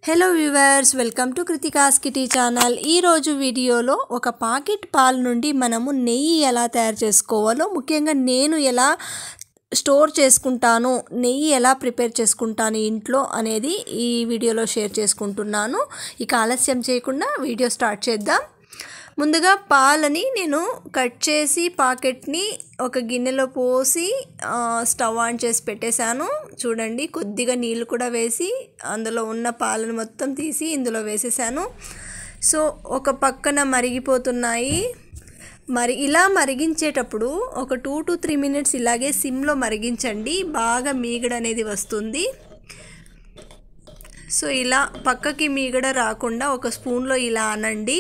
Hello viewers welcome to Kritika's kitty channel ఈరోజు వీడియోలో ఒక పాకెట్ పాలు నుండి మనము నెయ్యి ఎలా తయారు చేసుకోవాలో ముఖ్యంగా నేను ఎలా స్టోర్ చేసుకుంటాను నెయ్యి ఎలా ప్రిపేర్ చేసుకుంటాను ఇంట్లో అనేది ఈ వీడియోలో షేర్ చేసుకుంటున్నాను ఇక ఆలస్యం చేయకుండా వీడియో స్టార్ట్ చేద్దాం ముందుగా పాలని నేను కట్ చేసి పాకెట్ని ఒక గిన్నెలో పోసి ఆ, స్టవ్ ఆన్ చేసి పెట్టేశాను చూడండి కొద్దిగా నీళ్ళు కూడా వేసి అందులో ఉన్న పాలను మొత్తం తీసి ఇందులో వేసేసాను సో ఒక పక్కన మరిగిపోతున్నాయి మరి ఇలా మరిగించేటప్పుడు ఒక టూ టు త్రీ మినిట్స్ ఇలాగే సిమ్లో మరిగించండి బాగా మీగడ అనేది వస్తుంది సో ఇలా పక్కకి మీగడ రాకుండా ఒక స్పూన్లో ఇలా అనండి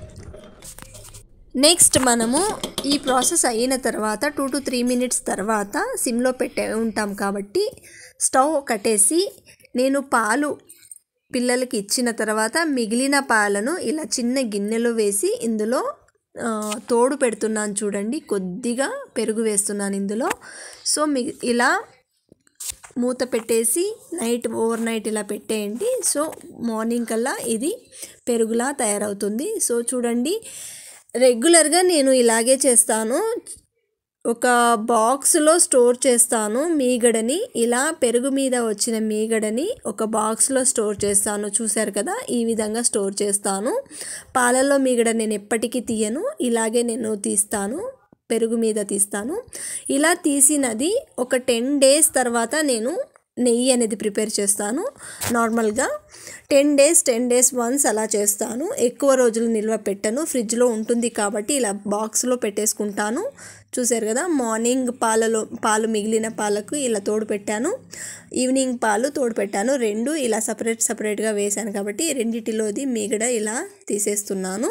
నెక్స్ట్ మనము ఈ ప్రాసెస్ అయిన తర్వాత టూ టు త్రీ మినిట్స్ తర్వాత సిమ్లో పెట్టే ఉంటాం కాబట్టి స్టవ్ కట్టేసి నేను పాలు పిల్లలకి ఇచ్చిన తర్వాత మిగిలిన పాలను ఇలా చిన్న గిన్నెలో వేసి ఇందులో ఆ, తోడు పెడుతున్నాను చూడండి కొద్దిగా పెరుగు వేస్తున్నాను ఇందులో సో మీ ఇలా మూత పెట్టేసి నైట్ ఓవర్ నైట్ ఇలా పెట్టేయండి సో మార్నింగ్ కల్లా ఇది పెరుగులా తయారవుతుంది సో చూడండి రెగ్యులర్గా నేను ఇలాగే చేస్తాను ఒక బాక్స్లో స్టోర్ చేస్తాను మీగడని ఇలా పెరుగు మీద వచ్చిన మీగడని ఒక బాక్స్లో స్టోర్ చేస్తాను చూశారు కదా ఈ విధంగా స్టోర్ చేస్తాను పాలల్లో మీగడ నేను ఎప్పటికీ తీయను ఇలాగే నేను తీస్తాను పెరుగు మీద తీస్తాను ఇలా తీసినది ఒక టెన్ డేస్ తర్వాత నేను నెయ్యి అనేది ప్రిపేర్ చేస్తాను నార్మల్గా ten days ten days once అలా చేస్తాను ఎక్కువ రోజులు నిల్వ పెట్టను ఫ్రిడ్జ్లో ఉంటుంది కాబట్టి ఇలా బాక్స్లో పెట్టేసుకుంటాను చూసారు కదా మార్నింగ్ పాలలో పాలు మిగిలిన పాలకు ఇలా తోడు పెట్టాను ఈవినింగ్ పాలు తోడు పెట్టాను రెండు ఇలా సపరేట్ సపరేట్గా వేశాను కాబట్టి రెండిటిలోది మిగడ ఇలా తీసేస్తున్నాను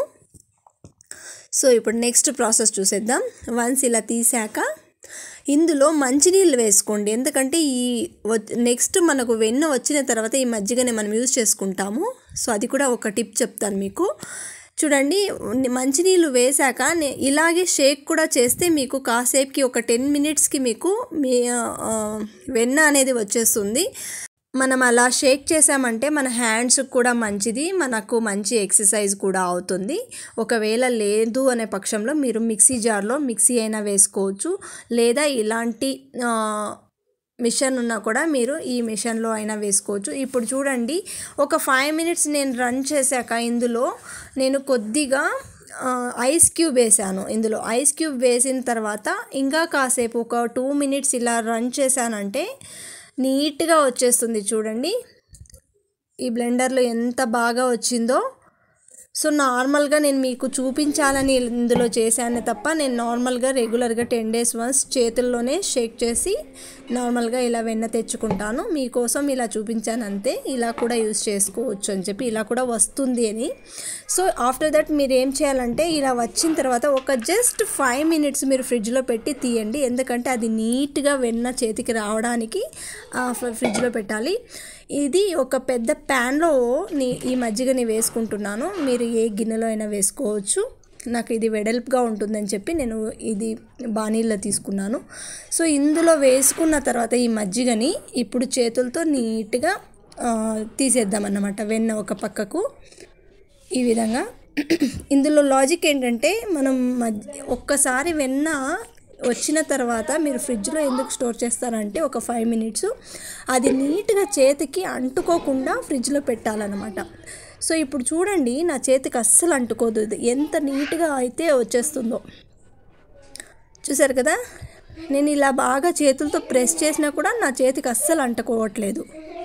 సో ఇప్పుడు నెక్స్ట్ ప్రాసెస్ చూసేద్దాం వన్స్ ఇలా తీసాక ఇందులో మంచినీళ్ళు వేసుకోండి ఎందుకంటే ఈ నెక్స్ట్ మనకు వెన్న వచ్చిన తర్వాత ఈ మజ్జిగని మనం యూజ్ చేసుకుంటాము సో అది కూడా ఒక టిప్ చెప్తాను మీకు చూడండి మంచినీళ్ళు వేశాక నే- ఇలాగే షేక్ కూడా చేస్తే మీకు కాసేపుకి ఒక టెన్ మినిట్స్కి మీకు మీ ఆ, వెన్న అనేది వచ్చేస్తుంది మనం అలా షేక్ చేసామంటే మన హ్యాండ్స్కి కూడా మంచిది మనకు మంచి ఎక్సర్సైజ్ కూడా అవుతుంది ఒకవేళ లేదు అనే పక్షంలో మీరు మిక్సీ జార్లో మిక్సీ అయినా వేసుకోవచ్చు లేదా ఇలాంటి ఆ, మిషన్ ఉన్నా కూడా మీరు ఈ మిషన్లో అయినా వేసుకోవచ్చు ఇప్పుడు చూడండి ఒక ఫైవ్ మినిట్స్ నేను రన్ చేశాక ఇందులో నేను కొద్దిగా ఆ, ఐస్ క్యూబ్ వేసాను ఇందులో ఐస్ క్యూబ్ వేసిన తర్వాత ఇంకా కాసేపు ఒక టూ మినిట్స్ ఇలా రన్ చేశానంటే నీట్గా వచ్చేస్తుంది చూడండి ఈ బ్లెండర్లో ఎంత బాగా వచ్చిందో సో నార్మల్గా నేను మీకు చూపించాలని ఇందులో చేశాను తప్ప నేను నార్మల్గా రెగ్యులర్గా టెన్ డేస్ వన్స్ చేతుల్లోనే షేక్ చేసి నార్మల్గా ఇలా వెన్న తెచ్చుకుంటాను మీకోసం ఇలా చూపించాను అంతే ఇలా కూడా యూస్ చేసుకోవచ్చు అని చెప్పి ఇలా కూడా వస్తుంది అని సో ఆఫ్టర్ దట్ మీరు ఏం చేయాలంటే ఇలా వచ్చిన తర్వాత ఒక జస్ట్ ఫైవ్ మినిట్స్ మీరు ఫ్రిడ్జ్లో పెట్టి తీయండి ఎందుకంటే అది నీట్గా వెన్న చేతికి రావడానికి ఆ, ఫ్రి- ఫ్రిడ్జ్లో పెట్టాలి ఇది ఒక పెద్ద ప్యాన్లో నీ ఈ మజ్జిగని వేసుకుంటున్నాను మీరు ఏ గిన్నెలో అయినా వేసుకోవచ్చు నాకు ఇది వెడల్పుగా ఉంటుందని చెప్పి నేను ఇది బాణీల్లో తీసుకున్నాను సో ఇందులో వేసుకున్న తర్వాత ఈ మజ్జిగని ఇప్పుడు చేతులతో నీట్గా ఆ, తీసేద్దామన్నమాట వెన్న ఒక పక్కకు ఈ విధంగా ఇందులో లాజిక్ ఏంటంటే మనం మధ్య ఒక్కసారి వెన్న వచ్చిన తర్వాత మీరు ఫ్రిడ్జ్లో ఎందుకు స్టోర్ చేస్తారంటే ఒక ఫైవ్ మినిట్స్ అది నీట్గా చేతికి అంటుకోకుండా ఫ్రిడ్జ్లో పెట్టాలన్నమాట సో ఇప్పుడు చూడండి నా చేతికి అస్సలు అంటుకోదు ఇది ఎంత నీట్గా అయితే వచ్చేస్తుందో చూసారు కదా నేను ఇలా బాగా చేతులతో ప్రెస్ చేసినా కూడా నా చేతికి అస్సలు అంటుకోవట్లేదు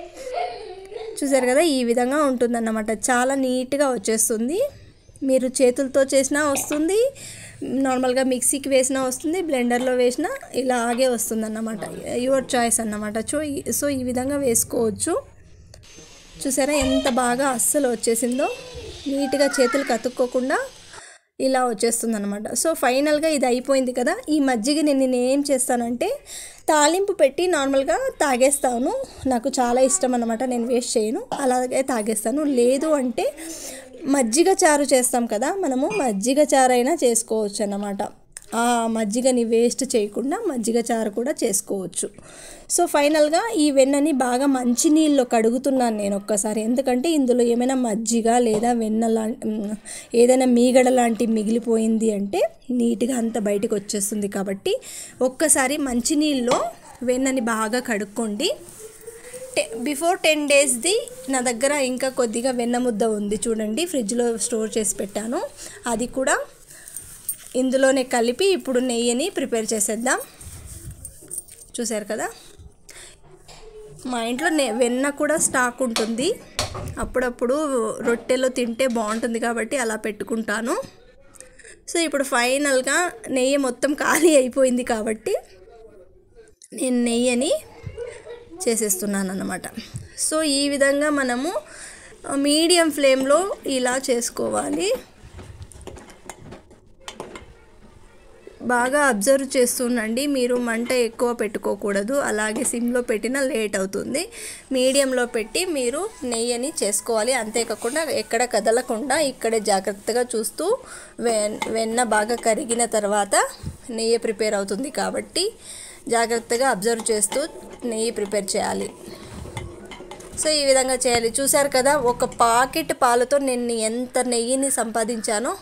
చూసారు కదా ఈ విధంగా ఉంటుందన్నమాట చాలా నీట్గా వచ్చేస్తుంది మీరు చేతులతో చేసినా వస్తుంది నార్మల్గా మిక్సీకి వేసినా వస్తుంది బ్లెండర్లో వేసినా ఇలాగే వస్తుంది అన్నమాట యువర్ చాయిస్ అన్నమాట సో ఈ- సో ఈ విధంగా వేసుకోవచ్చు చూసారా ఎంత బాగా అస్సలు వచ్చేసిందో నీట్గా చేతులకు అతుక్కోకుండా ఇలా వచ్చేస్తుంది అనమాట సో ఫైనల్గా ఇది అయిపోయింది కదా ఈ మజ్జిగని నేను ఏం చేస్తానంటే తాలింపు పెట్టి నార్మల్గా తాగేస్తాను నాకు చాలా ఇష్టం అనమాట నేను వేస్ట్ చేయను అలాగే తాగేస్తాను లేదు అంటే మజ్జిగ చారు చేస్తాం కదా మనము మజ్జిగ చారు అయినా చేసుకోవచ్చు అన్నమాట ఆ మజ్జిగని వేస్ట్ చేయకుండా మజ్జిగ చారు కూడా చేసుకోవచ్చు సో ఫైనల్గా ఈ వెన్నని బాగా మంచినీళ్ళలో కడుగుతున్నాను నేను ఒక్కసారి ఎందుకంటే ఇందులో ఏమైనా మజ్జిగ లేదా వెన్న లా మ్, ఏదైనా మీగడ లాంటి మిగిలిపోయింది అంటే నీట్గా అంత బయటకు వచ్చేస్తుంది కాబట్టి ఒక్కసారి మంచినీళ్ళలో వెన్నని బాగా కడుక్కోండి టె బిఫోర్ టెన్ డేస్ది నా దగ్గర ఇంకా కొద్దిగా వెన్న ముద్ద ఉంది చూడండి ఫ్రిడ్జ్లో స్టోర్ చేసి పెట్టాను అది కూడా ఇందులోనే కలిపి ఇప్పుడు నెయ్యిని ప్రిపేర్ చేసేద్దాం చూసారు కదా మా ఇంట్లో నె వెన్న కూడా స్టాక్ ఉంటుంది అప్పుడప్పుడు రొట్టెలో తింటే బాగుంటుంది కాబట్టి అలా పెట్టుకుంటాను సో ఇప్పుడు ఫైనల్గా నెయ్యి మొత్తం ఖాళీ అయిపోయింది కాబట్టి నేను నెయ్యిని చేసేస్తున్నాను అన్నమాట సో ఈ విధంగా మనము మీడియం ఫ్లేమ్లో ఇలా చేసుకోవాలి బాగా అబ్జర్వ్ చేస్తుండండి మీరు మంట ఎక్కువ పెట్టుకోకూడదు అలాగే సిమ్లో పెట్టినా లేట్ అవుతుంది మీడియంలో పెట్టి మీరు నెయ్యిని చేసుకోవాలి అంతేకాకుండా ఎక్కడ కదలకుండా ఇక్కడే జాగ్రత్తగా చూస్తూ వెన్ వెన్న బాగా కరిగిన తర్వాత నెయ్యి ప్రిపేర్ అవుతుంది కాబట్టి జాగ్రత్తగా అబ్జర్వ్ చేస్తూ నెయ్యి ప్రిపేర్ చేయాలి సో ఈ విధంగా చేయాలి చూశారు కదా ఒక పాకెట్ పాలతో నేను ఎంత నెయ్యిని సంపాదించానో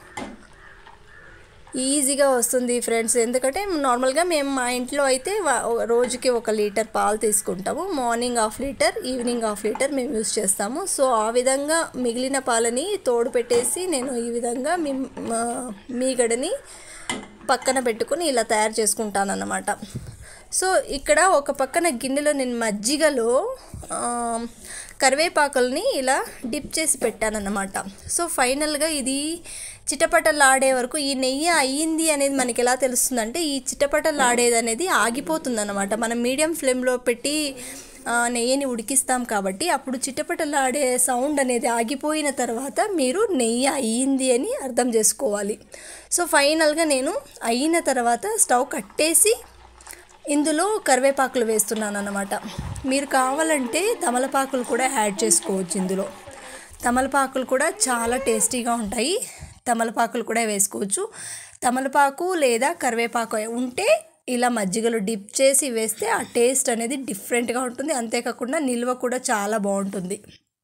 ఈజీగా వస్తుంది ఫ్రెండ్స్ ఎందుకంటే నార్మల్గా మేము మా ఇంట్లో అయితే వా- రోజుకి ఒక లీటర్ పాలు తీసుకుంటాము morning half litre evening half litre మేము యూస్ చేస్తాము సో ఆ విధంగా మిగిలిన పాలని తోడు పెట్టేసి నేను ఈ విధంగా మీ మా- మీగడని పక్కన పెట్టుకుని ఇలా తయారు చేసుకుంటాను అన్నమాట సో ఇక్కడ ఒక పక్కన గిన్నెలో నేను మజ్జిగలో ఆ, కరివేపాకుల్ని ఇలా డిప్ చేసి పెట్టానన్నమాట సో ఫైనల్గా ఇది చిటపటలాడే వరకు ఈ నెయ్యి అయ్యింది అనేది మనకి ఎలా తెలుస్తుందంటే ఈ చిటపటలాడేది అనేది ఆగిపోతుంది అనమాట మనం మీడియం ఫ్లేమ్లో పెట్టి ఆ, నెయ్యిని ఉడికిస్తాం కాబట్టి అప్పుడు చిటపటలాడే సౌండ్ అనేది ఆగిపోయిన తర్వాత మీరు నెయ్యి అయ్యింది అని అర్థం చేసుకోవాలి సో ఫైనల్గా నేను అయిన తర్వాత స్టవ్ కట్టేసి ఇందులో కరివేపాకులు వేస్తున్నాను అన్నమాట మీరు కావాలంటే తమలపాకులు కూడా యాడ్ చేసుకోవచ్చు ఇందులో తమలపాకులు కూడా చాలా టేస్టీగా ఉంటాయి తమలపాకులు కూడా వేసుకోవచ్చు తమలపాకు లేదా కరివేపాకు ఉంటే ఇలా మజ్జిగలో డిప్ చేసి వేస్తే ఆ టేస్ట్ అనేది డిఫరెంట్గా ఉంటుంది అంతేకాకుండా నిల్వ కూడా చాలా బాగుంటుంది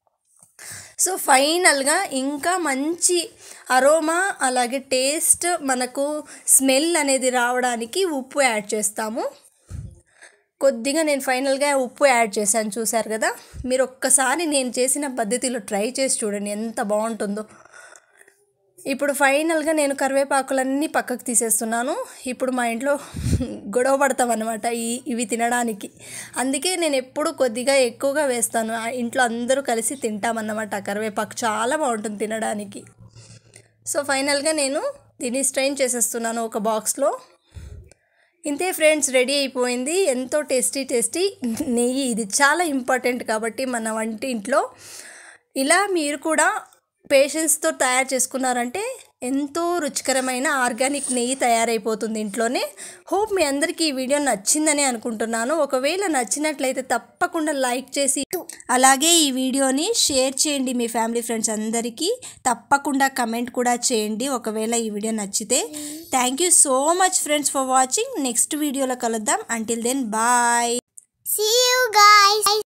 సో ఫైనల్గా ఇంకా మంచి అరోమా అలాగే టేస్ట్ మనకు స్మెల్ అనేది రావడానికి ఉప్పు యాడ్ చేస్తాము కొద్దిగా నేను ఫైనల్గా ఉప్పు యాడ్ చేశాను చూశారు కదా మీరు ఒక్కసారి నేను చేసిన పద్ధతిలో ట్రై చేసి చూడండి ఎంత బాగుంటుందో ఇప్పుడు ఫైనల్గా నేను కరివేపాకులన్నీ పక్కకు తీసేస్తున్నాను ఇప్పుడు మా ఇంట్లో గొడవ పడతాం అనమాట ఈ ఇవి తినడానికి అందుకే నేను ఎప్పుడు కొద్దిగా ఎక్కువగా వేస్తాను ఆ ఇంట్లో అందరూ కలిసి తింటామన్నమాట ఆ కరివేపాకు చాలా బాగుంటుంది తినడానికి సో ఫైనల్గా నేను దీన్ని స్ట్రెయిన్ చేసేస్తున్నాను ఒక బాక్స్లో ఇంతే ఫ్రెండ్స్ రెడీ అయిపోయింది ఎంతో టేస్టీ టేస్టీ నెయ్యి ఇది చాలా ఇంపార్టెంట్ కాబట్టి మన వంటింట్లో ఇలా మీరు కూడా పేషెన్స్తో తయారు చేసుకున్నారంటే ఎంతో రుచికరమైన ఆర్గానిక్ నెయ్యి తయారైపోతుంది ఇంట్లోనే హోప్ మీ అందరికీ ఈ వీడియో నచ్చిందని అనుకుంటున్నాను ఒకవేళ నచ్చినట్లయితే తప్పకుండా లైక్ చేసి అలాగే ఈ వీడియోని షేర్ చేయండి మీ ఫ్యామిలీ ఫ్రెండ్స్ అందరికీ తప్పకుండా కమెంట్ కూడా చేయండి ఒకవేళ ఈ వీడియో నచ్చితే thank you so much friends for watching next వీడియోలో కలుద్దాం until then bye See you guys.